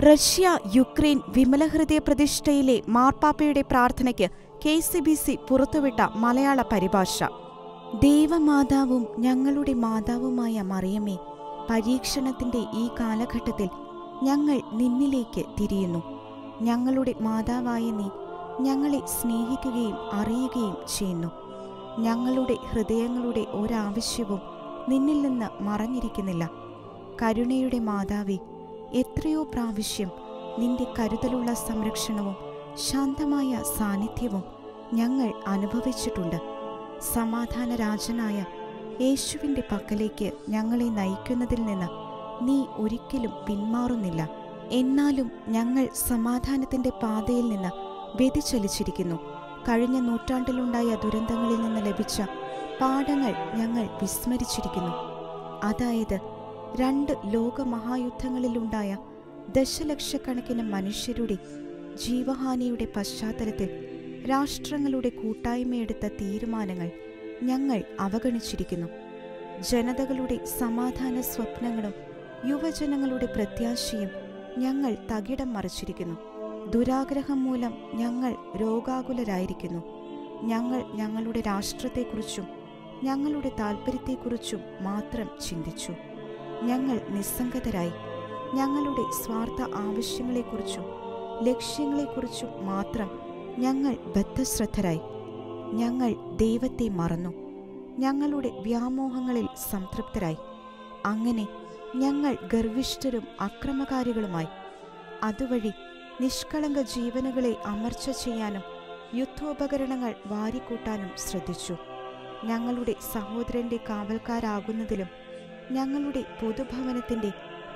Russia Ukraine Vimala Hridaya പ്രതിഷ്ഠയിലെ മാർപ്പാപ്പയുടെ പ്രാർത്ഥനയ്ക്ക് K C B C പുറത്തുവിട്ട മലയാള പരിഭാഷ ദൈവമാതാവും ഞങ്ങളുടെ മാതാവുമായ മറിയമേ പരീക്ഷണത്തിന്റെ ഈ കാലഘട്ടത്തിൽ ഞങ്ങൾ നിന്നിലേക്ക് തിരിയുന്നു ഞങ്ങളുടെ മാതാവായ നീ ഞങ്ങളെ സ്നേഹിക്കുകയും അറിയുകയും ചെയ്യുന്നു ഞങ്ങളുടെ ഹൃദയങ്ങളുടെ ഒരാവശ്യവും നിന്നിൽ നിന്ന് മറഞ്ഞിരിക്കുന്നില്ല കരുണയുടെ മാതാവേ എത്രയോ പ്രാവശ്യം നിന്റെ കരുതലുള്ള സംരക്ഷണവും ശാന്തമായ സാന്നിധ്യവും ഞങ്ങൾ അനുഭവിച്ചിട്ടുണ്ട് സമാധാന രാജനായ യേശുവിൻ്റെ പക്കലേക്ക് ഞങ്ങളെ നയിക്കുന്നതിൽ നിന്ന് നീ ഒരിക്കലും പിന്മാറുന്നില്ല എന്നാലും ഞങ്ങൾ സമാധാനത്തിൻ്റെ പാതയിൽ നിന്ന് വ്യതിചലിച്ചിരിക്കുന്നു കഴിഞ്ഞ നൂറ്റാണ്ടിലുണ്ടായ ദുരന്തങ്ങളിൽ നിന്ന് ലഭിച്ച പാഠങ്ങൾ ഞങ്ങൾ വിസ്മരിച്ചിരിക്കുന്നു അതായത് രണ്ട് ലോകമഹായുദ്ധങ്ങളിലുണ്ടായ ദശലക്ഷക്കണക്കിന് മനുഷ്യരുടെ ജീവഹാനിയുടെ പശ്ചാത്തലത്തിൽ രാഷ്ട്രങ്ങളുടെ കൂട്ടായ്മയെടുത്ത തീരുമാനങ്ങൾ ഞങ്ങൾ അവഗണിച്ചിരിക്കുന്നു ജനതകളുടെ സമാധാന സ്വപ്നങ്ങളും യുവജനങ്ങളുടെ പ്രത്യാശയും ഞങ്ങൾ തകിടം മറിച്ചിരിക്കുന്നു ദുരാഗ്രഹം മൂലം ഞങ്ങൾ രോഗാകുലരായിരിക്കുന്നു ഞങ്ങൾ ഞങ്ങളുടെ രാഷ്ട്രത്തെക്കുറിച്ചും ഞങ്ങളുടെ താൽപ്പര്യത്തെക്കുറിച്ചും മാത്രം ചിന്തിച്ചു ഞങ്ങൾ നിസ്സംഗതരായി ഞങ്ങളുടെ സ്വാർത്ഥ ആവശ്യങ്ങളെക്കുറിച്ചും ലക്ഷ്യങ്ങളെക്കുറിച്ചും മാത്രം ഞങ്ങൾ ബദ്ധശ്രദ്ധരായി ഞങ്ങൾ ദൈവത്തെ മറന്നു ഞങ്ങളുടെ വ്യാമോഹങ്ങളിൽ സംതൃപ്തരായി അങ്ങനെ ഞങ്ങൾ ഗർവിഷ്ഠരും അക്രമകാരികളുമായി അതുവഴി നിഷ്കളങ്ക ജീവനുകളെ അമർച്ച ചെയ്യാനും യുദ്ധോപകരണങ്ങൾ വാരിക്കൂട്ടാനും ശ്രദ്ധിച്ചു ഞങ്ങളുടെ സഹോദരന്റെ കാവൽക്കാരാകുന്നതിലും ഞങ്ങളുടെ പൊതുഭവനത്തിന്റെ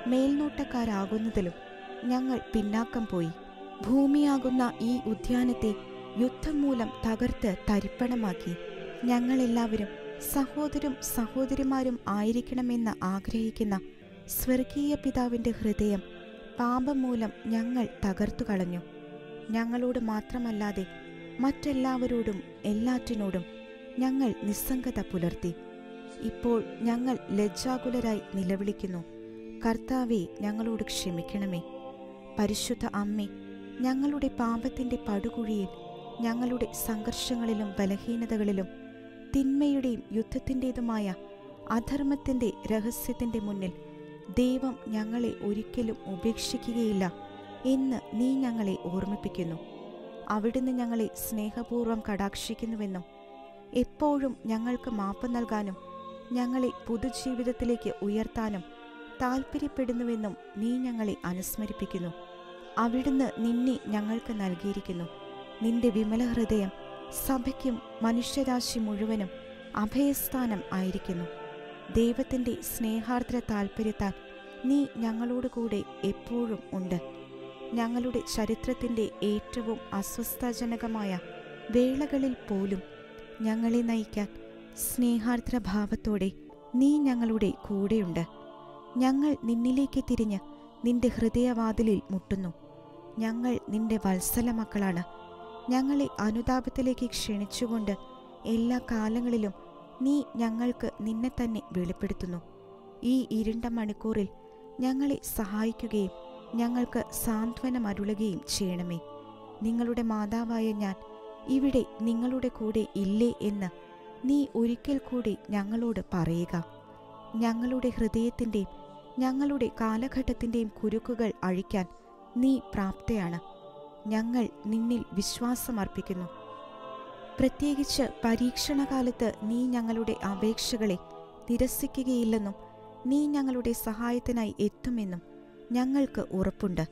മേൽനോട്ടക്കാരാകുന്നതിലും ഞങ്ങൾ പിന്നാക്കം പോയി ഭൂമിയാകുന്ന ഈ ഉദ്യാനത്തെ യുദ്ധം മൂലം തകർത്ത് തരിപ്പണമാക്കി ഞങ്ങളെല്ലാവരും സഹോദരും സഹോദരിമാരും ആയിരിക്കണമെന്ന് ആഗ്രഹിക്കുന്ന സ്വർഗീയ പിതാവിന്റെ ഹൃദയം പാപം മൂലം ഞങ്ങൾ തകർത്തു കളഞ്ഞു ഞങ്ങളോട് മാത്രമല്ലാതെ മറ്റെല്ലാവരോടും എല്ലാറ്റിനോടും ഞങ്ങൾ നിസ്സംഗത പുലർത്തി ഇപ്പോൾ ഞങ്ങൾ ലജ്ജാകുലരായി നിലവിളിക്കുന്നു കർത്താവെ ഞങ്ങളോട് ക്ഷമിക്കണമേ പരിശുദ്ധ അമ്മേ ഞങ്ങളുടെ പാപത്തിന്റെ പടുകുഴിയിൽ ഞങ്ങളുടെ സംഘർഷങ്ങളിലും ബലഹീനതകളിലും തിന്മയുടെയും യുദ്ധത്തിൻ്റെതുമായ അധർമ്മത്തിൻ്റെ രഹസ്യത്തിൻ്റെ മുന്നിൽ ദൈവം ഞങ്ങളെ ഒരിക്കലും ഉപേക്ഷിക്കുകയില്ല എന്ന് നീ ഞങ്ങളെ ഓർമ്മിപ്പിക്കുന്നു അവിടുന്ന് ഞങ്ങളെ സ്നേഹപൂർവ്വം കടാക്ഷിക്കുന്നുവെന്നും എപ്പോഴും ഞങ്ങൾക്ക് മാപ്പ് നൽകാനും ഞങ്ങളെ പുതുജീവിതത്തിലേക്ക് ഉയർത്താനും താൽപ്പര്യപ്പെടുന്നുവെന്നും നീ ഞങ്ങളെ അനുസ്മരിപ്പിക്കുന്നു അവിടുന്ന് നിന്നെ ഞങ്ങൾക്ക് നൽകിയിരിക്കുന്നു നിന്റെ വിമല ഹൃദയം സഭയ്ക്കും മനുഷ്യരാശി മുഴുവനും അഭയസ്ഥാനം ആയിരിക്കുന്നു ദൈവത്തിൻ്റെ സ്നേഹാർദ്ര താൽപ്പര്യത്താൽ നീ ഞങ്ങളോട് കൂടെ എപ്പോഴും ഉണ്ട് ഞങ്ങളുടെ ചരിത്രത്തിൻ്റെ ഏറ്റവും അസ്വസ്ഥജനകമായ വേളകളിൽ പോലും ഞങ്ങളെ നയിക്കാൻ സ്നേഹാർദ്ര ഭാവത്തോടെ നീ ഞങ്ങളുടെ കൂടെയുണ്ട് ഞങ്ങൾ നിന്നിലേക്ക് തിരിഞ്ഞ് നിന്റെ ഹൃദയവാതിലിൽ മുട്ടുന്നു ഞങ്ങൾ നിന്റെ വത്സല മക്കളാണ് ഞങ്ങളെ അനുതാപത്തിലേക്ക് ക്ഷണിച്ചുകൊണ്ട് എല്ലാ കാലങ്ങളിലും നീ ഞങ്ങൾക്ക് നിന്നെ തന്നെ വെളിപ്പെടുത്തുന്നു ഈ ഇരുണ്ട മണിക്കൂറിൽ ഞങ്ങളെ സഹായിക്കുകയും ഞങ്ങൾക്ക് സാന്ത്വനമരുളുകയും ചെയ്യണമേ നിങ്ങളുടെ മാതാവായ ഞാൻ ഇവിടെ നിങ്ങളുടെ കൂടെ ഇല്ലേ എന്ന് നീ ഒരിക്കൽ കൂടി ഞങ്ങളോട് പറയുക ഞങ്ങളുടെ ഹൃദയത്തിൻ്റെയും ഞങ്ങളുടെ കാലഘട്ടത്തിൻ്റെയും കുരുക്കുകൾ അഴിക്കാൻ നീ പ്രാപ്തയാണ് ഞങ്ങൾ നിന്നിൽ വിശ്വാസമർപ്പിക്കുന്നു പ്രത്യേകിച്ച് പരീക്ഷണകാലത്ത് നീ ഞങ്ങളുടെ അപേക്ഷകളെ നിരസിക്കുകയില്ലെന്നും നീ ഞങ്ങളുടെ സഹായത്തിനായി എത്തുമെന്നും ഞങ്ങൾക്ക് ഉറപ്പുണ്ട്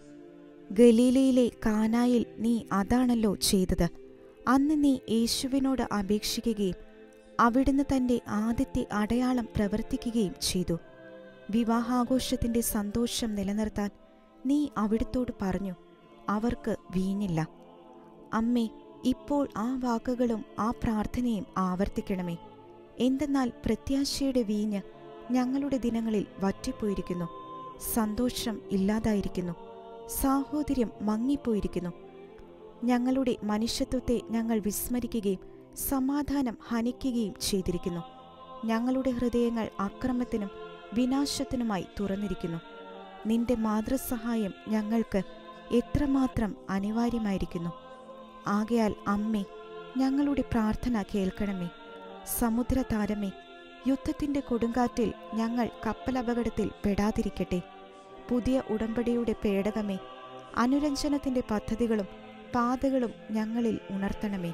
ഗലീലയിലെ കാനായിൽ നീ അതാണല്ലോ ചെയ്തത് അന്ന് നീ യേശുവിനോട് അപേക്ഷിക്കുകയും അവിടുന്ന് തൻ്റെ ആദ്യത്തെ അടയാളം പ്രവർത്തിക്കുകയും ചെയ്തു വിവാഹാഘോഷത്തിൻ്റെ സന്തോഷം നിലനിർത്താൻ നീ അവിടുത്തോട് പറഞ്ഞു അവർക്ക് വീഞ്ഞില്ല അമ്മേ ഇപ്പോൾ ആ വാക്കുകളും ആ പ്രാർത്ഥനയും ആവർത്തിക്കണമേ എന്തെന്നാൽ പ്രത്യാശയുടെ വീഞ്ഞ് ഞങ്ങളുടെ ദിനങ്ങളിൽ വറ്റിപ്പോയിരിക്കുന്നു സന്തോഷം ഇല്ലാതായിരിക്കുന്നു സാഹോദര്യം മങ്ങിപ്പോയിരിക്കുന്നു ഞങ്ങളുടെ മനുഷ്യത്വത്തെ ഞങ്ങൾ വിസ്മരിക്കുകയും സമാധാനം ഹനിക്കുകയും ചെയ്തിരിക്കുന്നു ഞങ്ങളുടെ ഹൃദയങ്ങൾ അക്രമത്തിനും വിനാശത്തിനുമായി തുറന്നിരിക്കുന്നു നിന്റെ മാതൃസഹായം ഞങ്ങൾക്ക് എത്രമാത്രം അനിവാര്യമായിരിക്കുന്നു ആകയാൽ അമ്മേ ഞങ്ങളുടെ പ്രാർത്ഥന കേൾക്കണമേ സമുദ്രതാരമേ യുദ്ധത്തിന്റെ കൊടുങ്കാറ്റിൽ ഞങ്ങൾ കപ്പലപകടത്തിൽ പെടാതിരിക്കട്ടെ പുതിയ ഉടമ്പടിയുടെ പേടകമേ അനുരഞ്ജനത്തിന്റെ പദ്ധതികളും പാതകളും ഞങ്ങളിൽ ഉണർത്തണമേ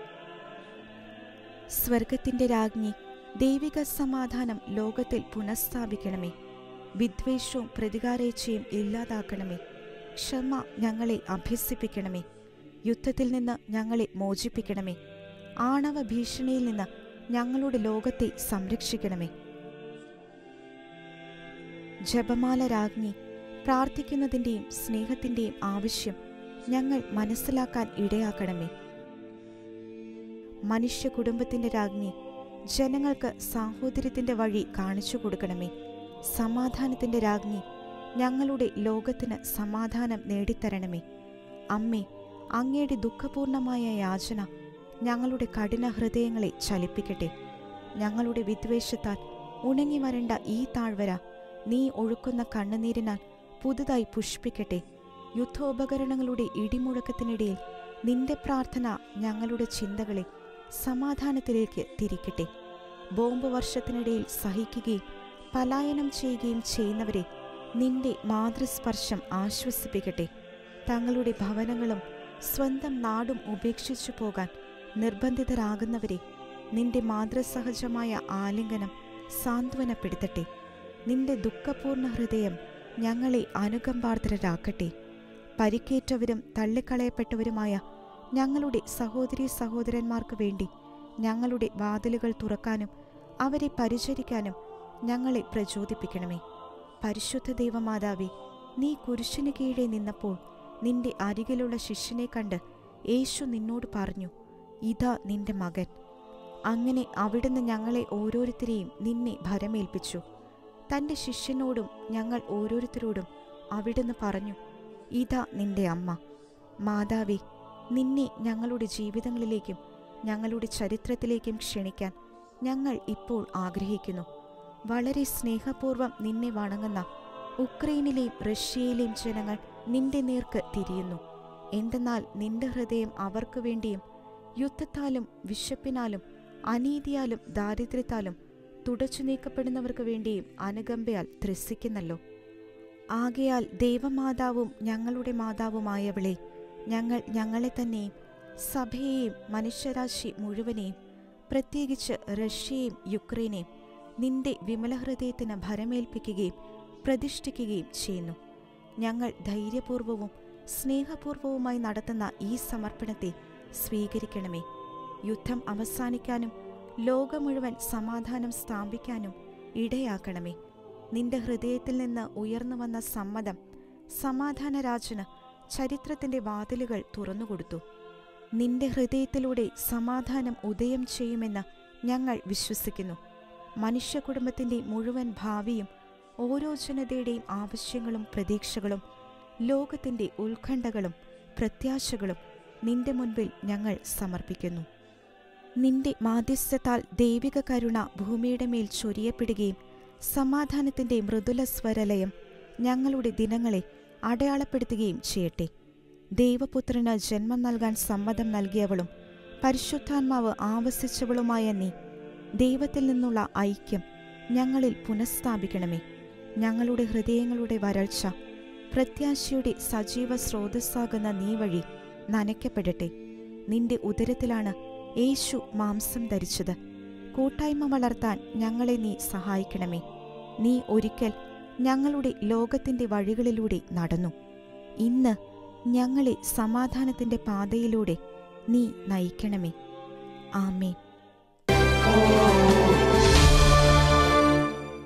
സ്വർഗത്തിന്റെ രാജ്ഞി ദൈവിക സമാധാനം ലോകത്തിൽ പുനഃസ്ഥാപിക്കണമേ വിദ്വേഷവും പ്രതികാരേച്ഛയും ഇല്ലാതാക്കണമേ ക്ഷമ ഞങ്ങളെ അഭ്യസിപ്പിക്കണമേ യുദ്ധത്തിൽ നിന്ന് ഞങ്ങളെ മോചിപ്പിക്കണമേ ആണവ ഭീഷണിയിൽ നിന്ന് ഞങ്ങളുടെ ലോകത്തെ സംരക്ഷിക്കണമേ ജപമാല രാജ്ഞി പ്രാർത്ഥിക്കുന്നതിൻ്റെയും സ്നേഹത്തിൻ്റെയും ആവശ്യം ഞങ്ങൾ മനസ്സിലാക്കാൻ ഇടയാക്കണമേ മനുഷ്യ കുടുംബത്തിന്റെ രാജ്ഞി ജനങ്ങൾക്ക് സാഹോദര്യത്തിന്റെ വഴി കാണിച്ചു കൊടുക്കണമേ സമാധാനത്തിന്റെ രാജ്ഞി ഞങ്ങളുടെ ലോകത്തിന് സമാധാനം നേടിത്തരണമേ അമ്മേ അങ്ങയുടെ ദുഃഖപൂർണമായ യാചന ഞങ്ങളുടെ കഠിന ഹൃദയങ്ങളെ ചലിപ്പിക്കട്ടെ ഞങ്ങളുടെ വിദ്വേഷത്താൽ ഉണങ്ങി വരേണ്ട ഈ താഴ്വര നീ ഒഴുക്കുന്ന കണ്ണുനീരിനാൽ പുതുതായി പുഷ്പിക്കട്ടെ യുദ്ധോപകരണങ്ങളുടെ ഇടിമുഴക്കത്തിനിടയിൽ നിന്റെ പ്രാർത്ഥന ഞങ്ങളുടെ ചിന്തകളെ സമാധാനത്തിലേക്ക് തിരിക്കട്ടെ ബോംബ് വർഷത്തിനിടയിൽ സഹിക്കുകയും പലായനം ചെയ്യുകയും ചെയ്യുന്നവരെ നിന്റെ മാതൃസ്പർശം ആശ്വസിപ്പിക്കട്ടെ തങ്ങളുടെ ഭവനങ്ങളും സ്വന്തം നാടും ഉപേക്ഷിച്ചു പോകാൻ നിർബന്ധിതരാകുന്നവരെ നിന്റെ മാതൃസഹജമായ ആലിംഗനം സാന്ത്വനപ്പെടുത്തട്ടെ നിന്റെ ദുഃഖപൂർണ്ണ ഹൃദയം ഞങ്ങളെ അനുകമ്പാർദ്രരാക്കട്ടെ പരിക്കേറ്റവരും തള്ളിക്കളയപ്പെട്ടവരുമായ ഞങ്ങളുടെ സഹോദരി സഹോദരന്മാർക്ക് വേണ്ടി ഞങ്ങളുടെ വാതിലുകൾ തുറക്കാനും അവരെ പരിചരിക്കാനും ഞങ്ങളെ പ്രചോദിപ്പിക്കണമേ പരിശുദ്ധ ദൈവമാതാവേ നീ കുരിശിന് കീഴെ നിന്നപ്പോൾ നിന്റെ അരികിലുള്ള ശിഷ്യനെ കണ്ട് യേശു നിന്നോട് പറഞ്ഞു ഇതാ നിന്റെ മകൻ അങ്ങനെ അവിടുന്ന് ഞങ്ങളെ ഓരോരുത്തരെയും നിന്നെ ഭരമേൽപ്പിച്ചു തന്റെ ശിഷ്യനോടും ഞങ്ങൾ ഓരോരുത്തരോടും അവിടുന്ന് പറഞ്ഞു ഇതാ നിന്റെ അമ്മ മാതാവേ നിന്നെ ഞങ്ങളുടെ ജീവിതങ്ങളിലേക്കും ഞങ്ങളുടെ ചരിത്രത്തിലേക്കും ക്ഷണിക്കാൻ ഞങ്ങൾ ഇപ്പോൾ ആഗ്രഹിക്കുന്നു വളരെ സ്നേഹപൂർവ്വം നിന്നെ വണങ്ങുന്ന ഉക്രൈനിലെയും റഷ്യയിലെയും ജനങ്ങൾ നിന്റെ നേർക്ക് തിരിയുന്നു എന്തെന്നാൽ നിന്റെ ഹൃദയം അവർക്കു വേണ്ടിയും യുദ്ധത്താലും വിശപ്പിനാലും അനീതിയാലും ദാരിദ്ര്യത്താലും തുടച്ചു നീക്കപ്പെടുന്നവർക്ക് വേണ്ടിയും അനുകമ്പയാൽ ത്രസിക്കുന്നല്ലോ ആകയാൽ ദൈവമാതാവും ഞങ്ങളുടെ മാതാവുമായവളെ ഞങ്ങൾ ഞങ്ങളെ തന്നെയും സഭയെയും മനുഷ്യരാശി മുഴുവനെയും പ്രത്യേകിച്ച് റഷ്യയും യുക്രൈനെയും നിന്റെ വിമലഹൃദയത്തിന് ഭരമേൽപ്പിക്കുകയും പ്രതിഷ്ഠിക്കുകയും ചെയ്യുന്നു ഞങ്ങൾ ധൈര്യപൂർവവും സ്നേഹപൂർവവുമായി നടത്തുന്ന ഈ സമർപ്പണത്തെ സ്വീകരിക്കണമേ യുദ്ധം അവസാനിക്കാനും ലോകം മുഴുവൻ സമാധാനം സ്ഥാപിക്കാനും ഇടയാക്കണമേ നിന്റെ ഹൃദയത്തിൽ നിന്ന് ഉയർന്നു വന്ന സമ്മതം സമാധാനരാജന് ചരിത്രത്തിന്റെ വാതിലുകൾ തുറന്നുകൊടുത്തു നിന്റെ ഹൃദയത്തിലൂടെ സമാധാനം ഉദയം ചെയ്യുമെന്ന് ഞങ്ങൾ വിശ്വസിക്കുന്നു മനുഷ്യ കുടുംബത്തിന്റെ മുഴുവൻ ഭാവിയും ഓരോ ജനതയുടെയും ആവശ്യങ്ങളും പ്രതീക്ഷകളും ലോകത്തിന്റെ ഉത്കണ്ഠകളും പ്രത്യാശകളും നിന്റെ മുൻപിൽ ഞങ്ങൾ സമർപ്പിക്കുന്നു നിന്റെ മാധ്യസ്ഥത്താൽ ദൈവിക കരുണ ഭൂമിയുടെ മേൽ ചൊരിയപ്പെടുകയും സമാധാനത്തിന്റെ മൃദുല സ്വരലയം ഞങ്ങളുടെ ദിനങ്ങളെ അടയാളപ്പെടുത്തുകയും ചെയ്യട്ടെ ദൈവപുത്രന് ജന്മം നൽകാൻ സമ്മതം നൽകിയവളും പരിശുദ്ധാത്മാവ് ആവസിച്ചവളുമായ നീ ദൈവത്തിൽ നിന്നുള്ള ഐക്യം ഞങ്ങളിൽ പുനഃസ്ഥാപിക്കണമേ ഞങ്ങളുടെ ഹൃദയങ്ങളുടെ വരൾച്ച പ്രത്യാശയുടെ സജീവ സ്രോതസ്സാകുന്ന നീ വഴി നനയ്ക്കപ്പെടട്ടെ നിന്റെ ഉദരത്തിലാണ് യേശു മാംസം ധരിച്ചത് കൂട്ടായ്മ വളർത്താൻ ഞങ്ങളെ നീ സഹായിക്കണമേ നീ ഒരിക്കൽ ഞങ്ങളുടെ ലോകത്തിന്റെ വഴികളിലൂടെ നടന്നു ഇന്ന് ഞങ്ങളെ സമാധാനത്തിന്റെ പാതയിലൂടെ നീ നയിക്കണമേ ആമേൻ